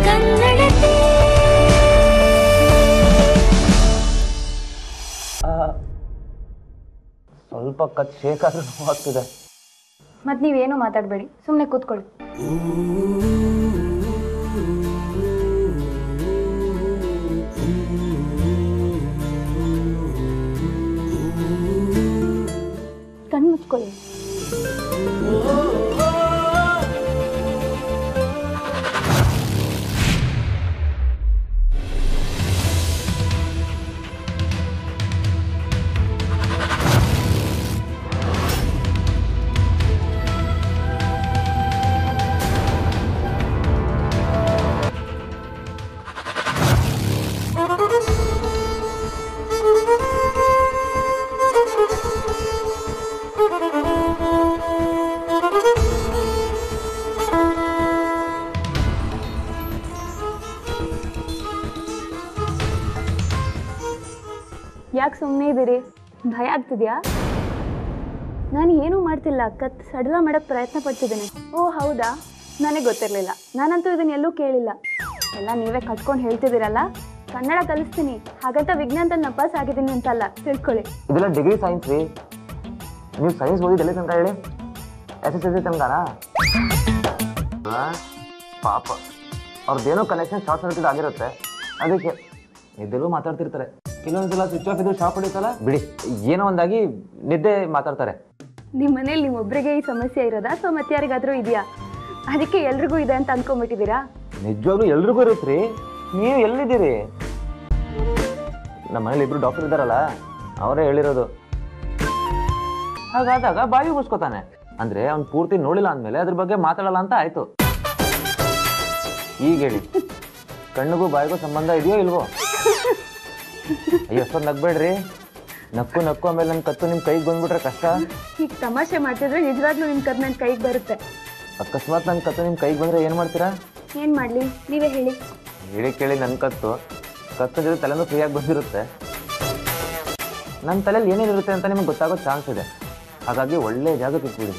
ಕನ್ನಡತಿ ಸ್ವಲ್ಪ ಕತ್ ಶೇಕ್ ಆದ್ರೂ ನೋವಾಗ್ತಿದೆ ಮತ್ತು ನೀವೇನು ಮಾತಾಡಬೇಡಿ ಸುಮ್ಮನೆ ಕೂತ್ಕೊಳ್ಳಿ ಕಣ್ಣು ಮುಚ್ಕೊಳ್ಳಿ ಯಾಕೆ ಸುಮ್ಮನೆ ಇದ್ದೀರಿ ಭಯ ಆಗ್ತಿದ್ಯಾ ನಾನು ಏನೂ ಮಾಡ್ತಿಲ್ಲ ಕತ್ ಸಡಲ ಮಾಡೋಕ್ಕೆ ಪ್ರಯತ್ನ ಪಡ್ತಿದ್ದೇನೆ ಓ ಹೌದಾ ನನಗೆ ಗೊತ್ತಿರಲಿಲ್ಲ ನಾನಂತೂ ಇದನ್ನ ಎಲ್ಲೂ ಕೇಳಿಲ್ಲ ಎಲ್ಲ ನೀವೇ ಕಟ್ಕೊಂಡು ಹೇಳ್ತಿದ್ದೀರಲ್ಲ ಕನ್ನಡ ಕಲಿಸ್ತೀನಿ ಹಾಗಂತ ವಿಜ್ಞಾನದಲ್ಲಿ ನಪಾಸ್ ಆಗಿದ್ದೀನಿ ಅಂತಲ್ಲ ತಿಳ್ಕೊಳ್ಳಿ ಇದೆಲ್ಲ ಡಿಗ್ರಿ ಸೈನ್ಸ್ ರೀ ನೀವು ಸೈನ್ಸ್ ಓದಿದ್ದು ಎಲ್ಲಿ ತನಕ ಹೇಳಿ ಎಸ್ ಎಸ್ ಎಲ್ ಸಿ ತನಕನಾ ಆ, ಪಾಪ ಅವ್ರದ್ದೇನೋ ಕನೆಕ್ಷನ್ ಶಾರ್ಟ್ ಸರ್ಕ್ಯೂಟ್ ಆಗಿರುತ್ತೆ ಅದಕ್ಕೆ ನಿದ್ದೆಲ್ಲೂ ಮಾತಾಡ್ತಿರ್ತಾರೆ ಕೆಲವೊಂದ್ಸಲ ಸ್ವಿಚ್ ಆಫ್ ಇದ್ದು ಶಾಕ್ ಹೊಡಿತಲ್ಲ ಬಿಡಿ ಏನೋ ಒಂದಾಗಿ ನಿದ್ದೆ ಮಾತಾಡ್ತಾರೆ ನಿಮ್ಮ ಮನೇಲಿ ನಿಮ್ಮೊಬ್ಬರಿಗೆ ಈ ಸಮಸ್ಯೆ ಇರೋದಾ ಅಥವಾ ಮತ್ತೆ ಯಾರಿಗಾದ್ರೂ ಇದೆಯಾ ಅದಕ್ಕೆ ಎಲ್ರಿಗೂ ಇದೆ ಅಂತ ಅನ್ಕೊಂಬಿಟ್ಟಿದ್ದೀರಾ ನಿಜವಾಗ್ಲೂ ಎಲ್ರಿಗೂ ಇರುತ್ತೆ ರೀ ನೀವು ಎಲ್ಲಿದ್ದೀರಿ ನಮ್ಮ ಮನೇಲಿ ಇಬ್ರು ಡಾಕ್ಟರ್ ಇದ್ದಾರಲ್ಲ ಅವರೇ ಹೇಳಿರೋದು ಹಾಗಾದಾಗ ಬಾಯಿ ಮುಚ್ಕೋತಾನೆ ಅಂದ್ರೆ ಅವ್ನು ಪೂರ್ತಿ ನೋಡಿಲ್ಲ ಅಂದಮೇಲೆ ಅದ್ರ ಬಗ್ಗೆ ಮಾತಾಡಲ್ಲ ಅಂತ ಆಯ್ತು ಈಗ ಹೇಳಿ ಕಣ್ಣಿಗೂ ಬಾಯಿಗೂ ಸಂಬಂಧ ಇದೆಯೋ ಇಲ್ವೋ ಅಯ್ಯೋ ಅಷ್ಟೊಂದು ನಗ್ಬೇಡ್ರಿ ನಕ್ಕು ನಕ್ಕು ಆಮೇಲೆ ನನ್ನ ಕತ್ತು ನಿಮ್ಮ ಕೈಗೆ ಬಂದ್ಬಿಟ್ರೆ ಕಷ್ಟ ಈಗ ತಮಾಷೆ ಮಾಡ್ತಿದ್ರೆ ನಿಜವಾಗ್ಲೂ ನಿಮ್ಮ ಕದ್ ನನ್ನ ಕೈಗೆ ಬರುತ್ತೆ ಅಕಸ್ಮಾತ್ ನನ್ನ ಕತ್ತು ನಿಮ್ಮ ಕೈಗೆ ಬಂದ್ರೆ ಏನು ಮಾಡ್ತೀರಾ ಏನು ಮಾಡಲಿ ನೀವೇ ಹೇಳಿ ಹೇಳಿ ಕೇಳಿ ನನ್ನ ಕತ್ತು ಕತ್ತು ಜೊತೆ ತಲೆನೂ ಫ್ರೀಯಾಗಿ ಬಂದಿರುತ್ತೆ ನನ್ನ ತಲೆಯಲ್ಲಿ ಏನೇನಿರುತ್ತೆ ಅಂತ ನಿಮ್ಗೆ ಗೊತ್ತಾಗೋ ಚಾನ್ಸ್ ಇದೆ ಹಾಗಾಗಿ ಒಳ್ಳೆ ಜಾಗಕ್ಕೆ ಇಟ್ಬಿಡಿ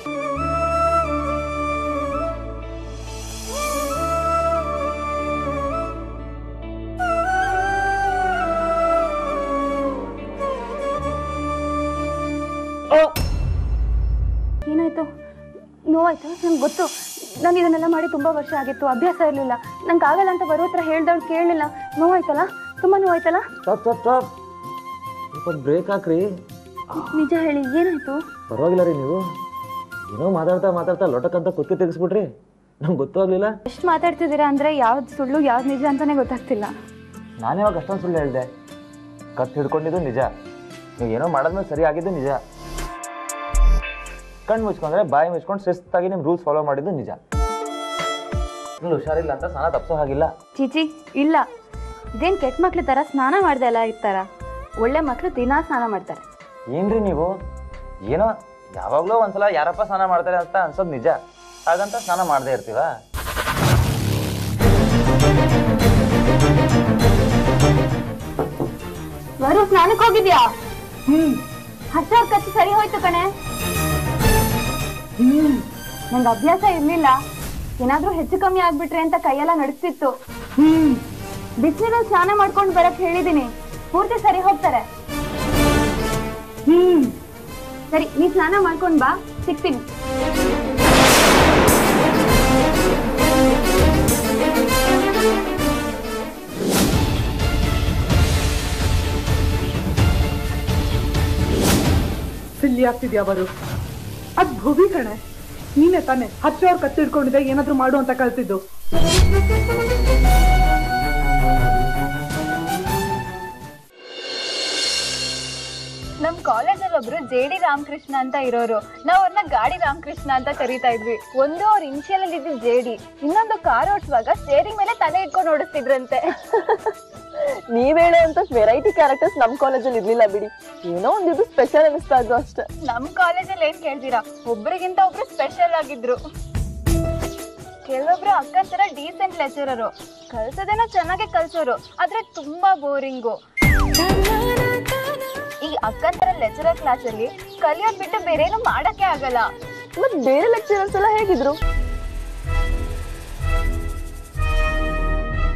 ಏನಾಯ್ತು ನೋವಾಯ್ತು ನಂಗೆ ಗೊತ್ತು ನಾನು ಇದನ್ನೆಲ್ಲ ಮಾಡಿ ತುಂಬ ವರ್ಷ ಆಗಿತ್ತು ಅಭ್ಯಾಸ ಇರಲಿಲ್ಲ ನಂಗೆ ಆಗಲ್ಲ ಅಂತ ಬರೋ ಹತ್ರ ಹೇಳ್ದವ್ಳು ಕೇಳಲಿಲ್ಲ ನೋವಾಯ್ತಲ್ಲ ತುಂಬ ನೋವಾಯ್ತಲ್ಲ ಸ್ಟಾಪ್ ಸ್ಟಾಪ್ ಸ್ಟಾಪ್ ಸ್ವಲ್ಪ ಬ್ರೇಕ್ ಹಾಕ್ರಿ ನಿಜ ಹೇಳಿ ಏನಾಯ್ತು ಪರವಾಗಿಲ್ಲ ರೀ ನೀವು ಏನೋ ಮಾತಾಡ್ತಾ ಮಾತಾಡ್ತಾ ಲೊಟಕ್ಕಂತ ಕುತ್ತಿ ತೆಗೆಸ್ಬಿಟ್ರಿ ನಮ್ಗೆ ಗೊತ್ತೂ ಆಗಲಿಲ್ಲ ಎಷ್ಟು ಮಾತಾಡ್ತಿದ್ದೀರಾ ಅಂದರೆ ಯಾವ್ದು ಸುಳ್ಳು ಯಾವ್ದು ನಿಜ ಅಂತಲೇ ಗೊತ್ತಾಗ್ತಿಲ್ಲ ನಾನು ಯಾವಾಗ ಅಷ್ಟೊಂದು ಸುಳ್ಳು ಹೇಳಿದೆ ಕತ್ತು ಹಿಡ್ಕೊಂಡಿದ್ದು ನಿಜ ನೀವು ಏನೋ ಮಾಡಿದ್ಮೇಲೆ ಸರಿ ಆಗಿದ್ದು ನಿಜ ಕಣ್ಣು ಮುಚ್ಕೊಂಡ್ರೆ ಬಾಯಿ ಮುಚ್ಕೊಂಡು ಶಿಸ್ತಾಗಿ ನಿಮ್ಮ ರೂಲ್ಸ್ ಫಾಲೋ ಮಾಡಿದ್ದು ನಿಜ ಇಲ್ಲಿ ಹುಷಾರಿಲ್ಲ ಅಂತ ಸ್ನಾನ ತಪ್ಸೋ ಹಾಗಿಲ್ಲ ಚೀಚಿ ಇಲ್ಲ ಇದೇನು ಕೆಟ್ಟ ಮಕ್ಳ ಥರ ಸ್ನಾನ ಮಾಡ್ದೆ ಎಲ್ಲ ಇರ್ತಾರ ಒಳ್ಳೆ ಮಕ್ಕಳು ದಿನಾ ಸ್ನಾನ ಮಾಡ್ತಾರೆ ಏನ್ರಿ ನೀವು ಏನೋ ಯಾವಾಗಲೂ ಒಂದ್ಸಲ ಯಾರಪ್ಪ ಸ್ನಾನ ಮಾಡ್ತಾರೆ ಅಂತ ಅನ್ಸೋದು ನಿಜ ಹಾಗಂತ ಸ್ನಾನ ಮಾಡದೇ ಇರ್ತೀವಾ ವರು ಸ್ನಾನಕ್ಕೆ ಹೋಗಿದ್ಯಾ ಹ್ಮ್ ಹರ್ಷ ಅವ್ರ ಕಚ್ಚಿ ಸರಿ ಹೋಯ್ತು ಕಣೆ ಹ್ಮ್ ನಂಗೆ ಅಭ್ಯಾಸ ಇರ್ಲಿಲ್ಲ ಏನಾದ್ರೂ ಹೆಚ್ಚು ಕಮ್ಮಿ ಆಗ್ಬಿಟ್ರೆ ಅಂತ ಕೈಯೆಲ್ಲ ನಡಿಸ್ತಿತ್ತು ಹ್ಮ್ ಬಿಸಿನೀರಲ್ಲಿ ಸ್ನಾನ ಮಾಡ್ಕೊಂಡು ಬರಕ್ ಹೇಳಿದೀನಿ ಪೂರ್ತಿ ಸರಿ ಹೋಗ್ತಾರೆ ಹ್ಮ್ ಸರಿ ನೀ ಸ್ನಾನ ಮಾಡ್ಕೊಂಡ್ ಬಾ ಸಿಗ್ತೀನಿ ಸಿಲ್ಲಿ ಆಗ್ತಿದ್ಯಾ ಬರು ಅದ್ ಭುವಿ ಕಣೆ ನೀನೆ ತಾನೆ ಹಚ್ಚ ಅವ್ರು ಕತ್ತಿಡ್ಕೊಂಡಿದ್ದೆ ಏನಾದ್ರೂ ಮಾಡು ಅಂತ ಕಳ್ಸಿದ್ದು ನಮ್ ಕಾಲೇಜಲ್ಲಿ ಒಬ್ರು ಜೆ ಡಿ ರಾಮಕೃಷ್ಣ ಅಂತ ಇರೋರು ನಾವ್ ಅವ್ರನ್ನ ಗಾಡಿ ರಾಮಕೃಷ್ಣ ಅಂತ ಕರೀತಾ ಇದ್ವಿ ಒಂದು ಅವ್ರ ಇನ್ಶಿಯಲ್ ಅಲ್ಲಿ ಇದ್ದಿದ್ ಜೆ ಡಿ ಇನ್ನೊಂದು ಕಾರ್ ಓಡಿಸುವಾಗ ಸ್ಟೇರಿಂಗ್ ಮೇಲೆ ತಲೆ ಇಟ್ಕೊಂಡು ಓಡಿಸ್ತಿದ್ರಂತೆ ನೀವ್ ಹೇಳೋ ಅಂತ ವೆರೈಟಿ ಕ್ಯಾರೆಕ್ಟರ್ಸ್ ನಮ್ ಕಾಲೇಜಲ್ಲಿ ಇರ್ಲಿಲ್ಲ ಬಿಡಿ ಏನೋ ಒಂದ್ ಇದು ಸ್ಪೆಷಲ್ ಅನಿಸ್ತಾ ಇದ್ದು ಅಷ್ಟೇ ನಮ್ ಕಾಲೇಜಲ್ಲಿ ಏನ್ ಕೇಳ್ತೀರಾ ಒಬ್ರಿಗಿಂತ ಒಬ್ರು ಸ್ಪೆಷಲ್ ಆಗಿದ್ರು ಕೆಲವೊಬ್ರು ಅಕ್ಕನ ತರ ಡೀಸೆಂಟ್ ಲೆಕ್ಚರರು ಕಲ್ಸೋದೇನೋ ಚೆನ್ನಾಗೆ ಕಲ್ಸೋರು ಆದ್ರೆ ತುಂಬಾ ಬೋರಿಂಗು ಈ ಅಕ್ಕನ ತರ ಲೆಕ್ಚರರ್ ಕ್ಲಾಸಲ್ಲಿ ಕಲಿಯೋದ್ ಬಿಟ್ಟು ಬೇರೆ ಏನು ಮಾಡಕ್ಕೆ ಆಗಲ್ಲ ಮತ್ ಬೇರೆ ಲೆಕ್ಚರರ್ಸ್ ಎಲ್ಲ ಹೇಗಿದ್ರು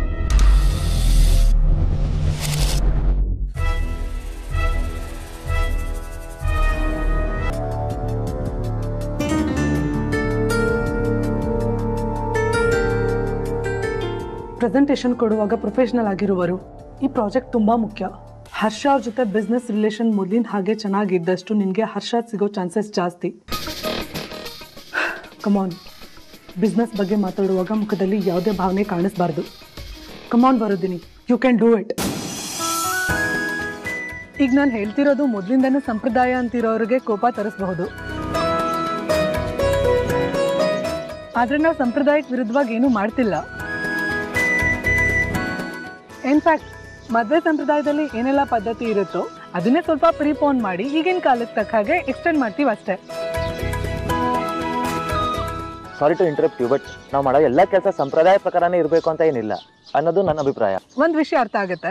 ಪ್ರೆಸೆಂಟೇಷನ್ ಕೊಡುವಾಗ ಪ್ರೊಫೆಷನಲ್ ಆಗಿರುವರು ಈ ಪ್ರಾಜೆಕ್ಟ್ ತುಂಬ ಮುಖ್ಯ ಹರ್ಷ ಅವ್ರ ಜೊತೆ ಬಿಸ್ನೆಸ್ ರಿಲೇಷನ್ ಮೊದಲಿನ ಹಾಗೆ ಚೆನ್ನಾಗಿದ್ದಷ್ಟು ನಿನಗೆ ಹರ್ಷ ಸಿಗೋ ಚಾನ್ಸಸ್ ಜಾಸ್ತಿ ಕಮಾನ್ ಬಿಸ್ನೆಸ್ ಬಗ್ಗೆ ಮಾತಾಡುವಾಗ ಮುಖದಲ್ಲಿ ಯಾವುದೇ ಭಾವನೆ ಕಾಣಿಸ್ಬಾರ್ದು ಕಮಾನ್ ಬರೋದಿನಿ ಯು ಕ್ಯಾನ್ ಡೂ ಇಟ್ ಈಗ ನಾನು ಹೇಳ್ತಿರೋದು ಮೊದಲಿಂದನೂ ಸಂಪ್ರದಾಯ ಅಂತಿರೋರಿಗೆ ಕೋಪ ತರಿಸಬಹುದು ಆದ್ರೆ ನಾವು ಸಂಪ್ರದಾಯಕ್ಕೆ ವಿರುದ್ಧವಾಗಿ ಏನೂ ಮಾಡ್ತಿಲ್ಲ ಇನ್ಫ್ಯಾಕ್ಟ್ ಮದುವೆ ಸಂಪ್ರದಾಯದಲ್ಲಿ ಏನೆಲ್ಲ ಪದ್ಧತಿ ಇರುತ್ತೋ ಅದನ್ನೇ ಸ್ವಲ್ಪ ಪ್ರೀಪೋನ್ ಮಾಡಿ ಈಗಿನ ಕಾಲಕ್ಕೆ ತಕ್ಕ ಹಾಗೆ ಎಕ್ಸ್ಟೆಂಡ್ ಮಾಡ್ತೀವಿ ಅಷ್ಟೇ sorry to interrupt you but ನಾವು ಮಾಡೋ ಎಲ್ಲ ಕೆಲಸ ಸಂಪ್ರದಾಯ ಪ್ರಕಾರನೇ ಇರಬೇಕು ಅಂತ ಏನಿಲ್ಲ ಅನ್ನೋದು ನನ್ನ ಅಭಿಪ್ರಾಯ ಒಂದ್ ವಿಷಯ ಅರ್ಥ ಆಗುತ್ತೆ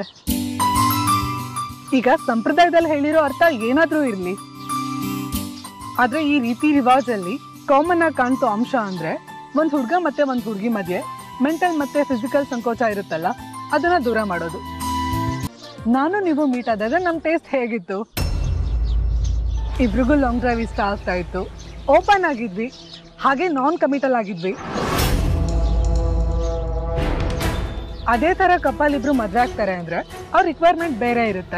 ಈಗ ಸಂಪ್ರದಾಯದಲ್ಲಿ ಹೇಳಿರೋ ಅರ್ಥ ಏನಾದ್ರೂ ಇರ್ಲಿ ಆದ್ರೆ ಈ ರೀತಿ ರಿವಾಜಲ್ಲಿ ಕಾಮನ್ ಆಗಿ ಕಾಣ್ತೋ ಅಂಶ ಅಂದ್ರೆ ಒಂದ್ ಹುಡ್ಗ ಮತ್ತೆ ಒಂದ್ ಹುಡುಗಿ ಮಧ್ಯೆ ಮೆಂಟಲ್ ಮತ್ತೆ ಫಿಸಿಕಲ್ ಸಂಕೋಚ ಇರುತ್ತಲ್ಲ ಅದನ್ನ ದೂರ ಮಾಡೋದು ನಾನು ನೀವು ಮೀಟ್ ಆದಾಗ ನಮ್ ಟೇಸ್ಟ್ ಹೇಗಿತ್ತು ಇಬ್ರಿಗೂ ಲಾಂಗ್ ಡ್ರೈವ್ ಇಷ್ಟ ಆಗ್ತಾ ಇತ್ತು ಓಪನ್ ಆಗಿದ್ವಿ ಹಾಗೆ ನಾನ್ ಕಮಿಟಲ್ ಆಗಿದ್ವಿ ಅದೇ ತರ ಕಪಲ್ ಇಬ್ರು ಮದ್ವೆ ಆಗ್ತಾರೆ ಅಂದ್ರೆ ಅವ್ರ ರಿಕ್ವೈರ್ಮೆಂಟ್ ಬೇರೆ ಇರುತ್ತೆ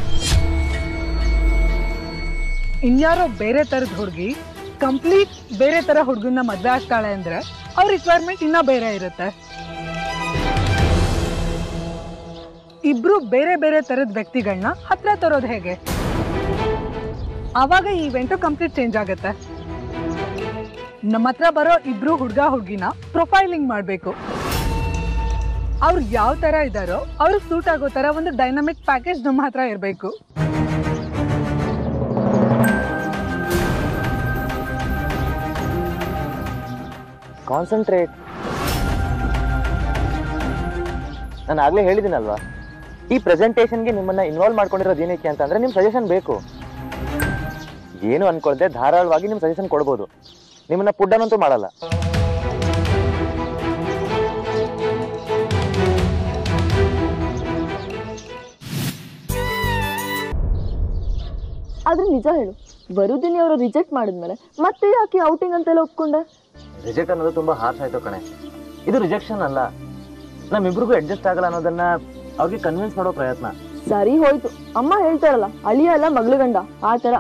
ಇನ್ಯಾರೋ ಬೇರೆ ತರದ ಹುಡುಗಿ ಕಂಪ್ಲೀಟ್ ಬೇರೆ ತರ ಹುಡುಗನ್ನ ಮದ್ವೆ ಆಗ್ತಾಳೆ ಅಂದ್ರೆ ಅವ್ರ ರಿಕ್ವೈರ್ಮೆಂಟ್ ಇನ್ನ ಬೇರೆ ಇರುತ್ತೆ ಇಬ್ರು ಬೇರೆ ಬೇರೆ ತರದ ವ್ಯಕ್ತಿಗಳನ್ನ ಹತ್ರ ತರೋದು ಹೇಗೆ ಆವಾಗ ಈ ಇವೆಂಟು ಕಂಪ್ಲೀಟ್ ಚೇಂಜ್ ಆಗುತ್ತೆ ನಮ್ಮ ಹತ್ರ ಬರೋ ಇಬ್ರು ಹುಡುಗ ಹುಡುಗಿನ ಪ್ರೊಫೈಲಿಂಗ್ ಮಾಡಬೇಕು ಅವ್ರು ಯಾವ ತರ ಇದಾರೋ ಅವ್ರಿಗೆ ಸೂಟ್ ಆಗೋ ತರ ಒಂದು ಡೈನಾಮಿಕ್ ಪ್ಯಾಕೇಜ್ ನಮ್ಮ ಹತ್ರ ಇರಬೇಕು ಕಾನ್ಸಂಟ್ರೇಟ್ ನಾನು ಆಗಲೇ ಹೇಳಿದ್ದೀನಲ್ವಾ ಈ ಪ್ರೆಸೆಂಟೇಷನ್ಗೆ ನಿಮ್ಮನ್ನ ಇನ್ವಾಲ್ವ್ ಮಾಡ್ಕೊಂಡಿರೋದು ಏನಕ್ಕೆ ಅಂತಂದ್ರೆ ನಿಮ್ಮ ಸಜೆಷನ್ ಬೇಕು ಏನು ಅನ್ಕೊಳ್ದೆ ಧಾರಾಳವಾಗಿ ನಿಮ್ಮ ಸಜೆಷನ್ ಕೊಡ್ಬೋದು ನಿಮ್ಮನ್ನ ಪುಡ್ಡನಂತೂ ಮಾಡಲ್ಲ ಆದ್ರೆ ನಿಜ ಹೇಳು ಬರುದಿನಿ ಅವರು ರಿಜೆಕ್ಟ್ ಮಾಡಿದ್ಮೇಲೆ ಮತ್ತೆ ಯಾಕೆ ಔಟಿಂಗ್ ಅಂತೆಲ್ಲ ಒಪ್ಕೊಂಡೆ ರಿಜೆಕ್ಟ್ ಅನ್ನೋದು ತುಂಬಾ ಹಾರ್ಶ್ ಆಯ್ತು ಕಣೆ ಇದು ರಿಜೆಕ್ಷನ್ ಅಲ್ಲ ನಮ್ಮಿಬ್ರಿಗೂ ಅಡ್ಜಸ್ಟ್ ಆಗಲ್ಲ ಅನ್ನೋದನ್ನ ಅವ್ರಿಗೆ ಕನ್ವಿನ್ಸ್ ಮಾಡೋ ಪ್ರಯತ್ನ ಸರಿ ಹೋಯ್ತು ಅಮ್ಮ ಹೇಳ್ತಾರಲ್ಲ ಅಳಿಯ ಅಲ್ಲ ಮಗ್ಳು ಗಂಡ ಆ ತರ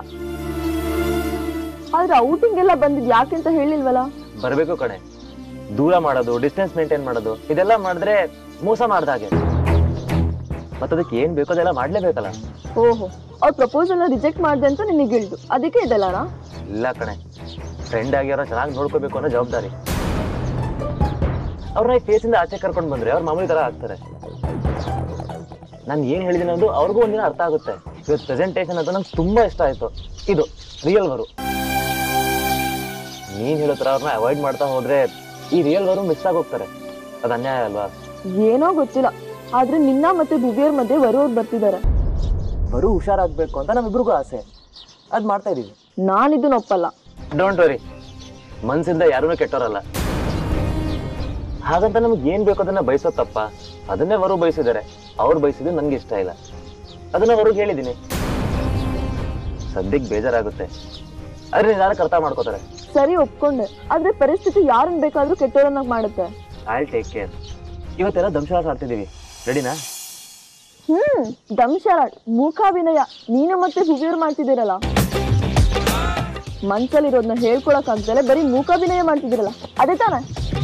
ಆದ್ರೆ ಔಟಿಂಗ್ ಎಲ್ಲ ಬಂದಿದ್ ಯಾಕೆಂತ ಹೇಳಿಲ್ವಲ್ಲ ಬರಬೇಕು ಕಣೆ ದೂರ ಮಾಡೋದು ಡಿಸ್ಟೆನ್ಸ್ ಮೇಂಟೈನ್ ಮಾಡೋದು ಇದೆಲ್ಲ ಮಾಡಿದ್ರೆ ಮೋಸ ಮಾಡ್ದ ಹಾಗೆ ಮತ್ತದಕ್ಕೆ ಏನ್ ಬೇಕೋ ಅದೆಲ್ಲ ಮಾಡ್ಲೇಬೇಕಲ್ಲ ಓಹೋ ಅವ್ರ ಪ್ರಪೋಸಲ್ ರಿಜೆಕ್ಟ್ ಮಾಡಿದೆ ಅಂತ ನಿನಗೆ ಗಿಲ್ಟು ಅದಕ್ಕೆ ಇದೆಲ್ಲನಾ ಇಲ್ಲ ಕಣೆ ಫ್ರೆಂಡ್ ಆಗಿರೋ ಚೆನ್ನಾಗಿ ನೋಡ್ಕೋಬೇಕು ಅನ್ನೋ ಜವಾಬ್ದಾರಿ ಅವ್ರನ್ನ ಈ ಫೇಸಿಂದ ಆಚೆ ಕರ್ಕೊಂಡು ಬಂದ್ರೆ ಅವ್ರ ಮಾಮೂಲಿ ತರ ಆಗ್ತಾರೆ ನಾನು ಏನ್ ಹೇಳಿದ್ದೀನಿ ಅನ್ನೋದು ಅವ್ರಿಗೂ ಒಂದಿನ ಅರ್ಥ ಆಗುತ್ತೆ ಇವತ್ತು ಪ್ರೆಸೆಂಟೇಷನ್ ಅದು ನಂಗೆ ತುಂಬಾ ಇಷ್ಟ ಆಯ್ತು ಇದು ರಿಯಲ್ ವರು ನೀನ್ ಹೇಳೋ ತರ ಅವ್ರನ್ನ ಅವಾಯ್ಡ್ ಮಾಡ್ತಾ ಹೋದ್ರೆ ಈ ರಿಯಲ್ ವರು ಮಿಸ್ ಆಗೋಗ್ತಾರೆ ಅದು ಅನ್ಯಾಯ ಅಲ್ವಾ ಏನೋ ಗೊತ್ತಿಲ್ಲ ಆದ್ರೆ ನಿನ್ನ ಮತ್ತೆ ಭುವಿಯರ್ ಮಧ್ಯೆ ಬರೋರು ಬರ್ತಿದ್ದಾರೆ ಬರು ಹುಷಾರಾಗ್ಬೇಕು ಅಂತ ನಮ್ಮಿಬ್ರಿಗೂ ಆಸೆ ಅದ್ ಮಾಡ್ತಾ ಇದೀವಿ ನಾನು ಇದನ್ನ ಒಪ್ಪಲ್ಲ ಡೋಂಟ್ ವರಿ ಮನ್ಸಿಂದ ಯಾರೂ ಕೆಟ್ಟೋರಲ್ಲ ಹಾಗಂತ ನಮ್ಗೆ ಏನ್ ಬೇಕು ಅದನ್ನ ಬಯಸೋದ್ ತಪ್ಪ ಅದನ್ನೇ ವರು ಬಯಸಿದ್ದಾರೆ ಅವ್ರು ಬಯಸಿದ್ದು ನನ್ಗೆ ಇಷ್ಟ ಇಲ್ಲ ಅದನ್ನ ಅವ್ರಿಗೆ ಹೇಳಿದ್ದೀನಿ ಸದ್ಯಕ್ಕೆ ಬೇಜಾರಾಗುತ್ತೆ ಆದ್ರೆ ನಿಧಾನಕ್ಕೆ ಅರ್ಥ ಮಾಡ್ಕೋತಾರೆ ಸರಿ ಒಪ್ಕೊಂಡೆ ಆದ್ರೆ ಪರಿಸ್ಥಿತಿ ಯಾರನ್ನ ಬೇಕಾದ್ರೂ ಕೆಟ್ಟೋರನ್ನಾಗಿ ಮಾಡುತ್ತೆ ಐ ಟೇಕ್ ಕೇರ್ ಇವತ್ತೆಲ್ಲ ದಂಶಾಸ ಆಡ್ತಿದೀವಿ ರೆಡಿನಾ ಹ್ಮ್ ದಂಶರಾಟ್ ಮೂಕಾಭಿನಯ ನೀನು ಮತ್ತೆ ಭುವಿಯರ್ ಮಾಡ್ತಿದ್ದೀರಲ್ಲ ಮನ್ಸಲ್ಲಿರೋದನ್ನ ಹೇಳ್ಕೊಳಕ್ ಆಗ್ದಲೆ ಬರೀ ಮೂಕಾಭಿನಯ ಮಾಡ್ತಿದ್ದೀರಲ್ಲ ಅದೇ ತಾನೇ